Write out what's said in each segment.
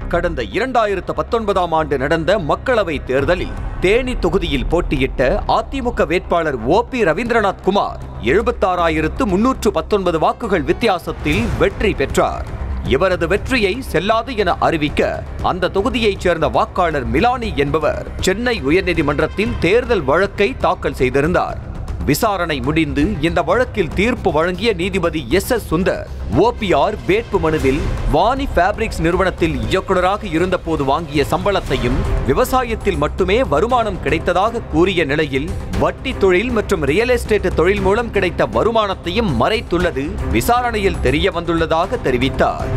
கடந்த இரண்டாயிரத்து பத்தொன்பதாம் ஆண்டு நடந்த மக்களவை தேர்தலில் தேனி தொகுதியில் போட்டியிட்ட அதிமுக வேட்பாளர் ஓ பி ரவீந்திரநாத் குமார் எழுபத்தாறாயிரத்து முன்னூற்று பத்தொன்பது வாக்குகள் வித்தியாசத்தில் வெற்றி பெற்றார் இவரது வெற்றியை செல்லாது என அறிவிக்க அந்த தொகுதியைச் சேர்ந்த வாக்காளர் மிலானி என்பவர் சென்னை உயர்நீதிமன்றத்தில் தேர்தல் வழக்கை தாக்கல் செய்திருந்தார் விசாரணை முடிந்து இந்த வழக்கில் தீர்ப்பு வழங்கிய நீதிபதி எஸ் எஸ் சுந்தர் ஓபிஆர் வேட்பு மனுவில் வாணி ஃபேப்ரிக்ஸ் நிறுவனத்தில் இயக்குநராக இருந்தபோது வாங்கிய சம்பளத்தையும் விவசாயத்தில் மட்டுமே வருமானம் கிடைத்ததாக கூறிய நிலையில் வட்டி தொழில் மற்றும் ரியல் எஸ்டேட் தொழில் மூலம் கிடைத்த வருமானத்தையும் மறைத்துள்ளது விசாரணையில் தெரிய வந்துள்ளதாக தெரிவித்தார்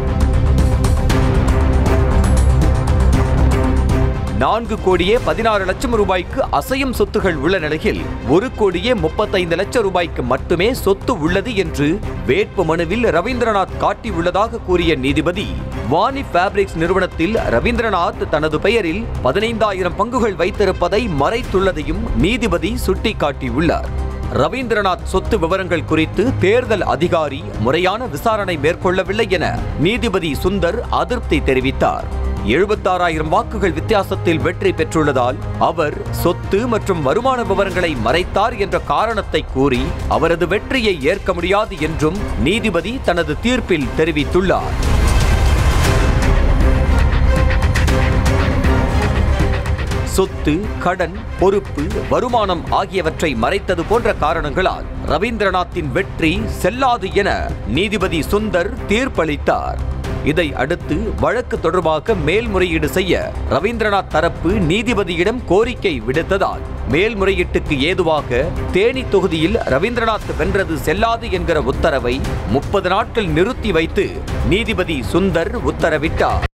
நான்கு கோடியே பதினாறு லட்சம் ரூபாய்க்கு அசையும் சொத்துகள் உள்ள நிலையில் ஒரு கோடியே முப்பத்தைந்து லட்சம் ரூபாய்க்கு மட்டுமே சொத்து உள்ளது என்று வேட்பு மனுவில் ரவீந்திரநாத் காட்டியுள்ளதாக கூறிய நீதிபதி வாணி ஃபேப்ரிக்ஸ் நிறுவனத்தில் ரவீந்திரநாத் தனது பெயரில் பதினைந்தாயிரம் பங்குகள் வைத்திருப்பதை மறைத்துள்ளதையும் நீதிபதி சுட்டிக்காட்டியுள்ளார் ரவீந்திரநாத் சொத்து விவரங்கள் குறித்து தேர்தல் அதிகாரி முறையான விசாரணை மேற்கொள்ளவில்லை என நீதிபதி சுந்தர் அதிருப்தி தெரிவித்தார் எழுபத்தாறாயிரம் வாக்குகள் வித்தியாசத்தில் வெற்றி பெற்றுள்ளதால் அவர் சொத்து மற்றும் வருமான விவரங்களை மறைத்தார் என்ற காரணத்தை கூறி அவரது வெற்றியை ஏற்க முடியாது என்றும் நீதிபதி தனது தீர்ப்பில் தெரிவித்துள்ளார் சொத்து கடன் பொறுப்பு வருமானம் ஆகியவற்றை மறைத்தது போன்ற காரணங்களால் ரவீந்திரநாத்தின் வெற்றி செல்லாது என நீதிபதி சுந்தர் தீர்ப்பளித்தார் இதை அடுத்து வழக்கு தொடர்பாக மேல்முறையீடு செய்ய ரவீந்திரநாத் தரப்பு நீதிபதியிடம் கோரிக்கை விடுத்ததால் மேல்முறையீட்டுக்கு ஏதுவாக தேனி தொகுதியில் ரவீந்திரநாத் வென்றது செல்லாது என்கிற உத்தரவை முப்பது நாட்கள் நிறுத்தி வைத்து நீதிபதி சுந்தர் உத்தரவிட்டார்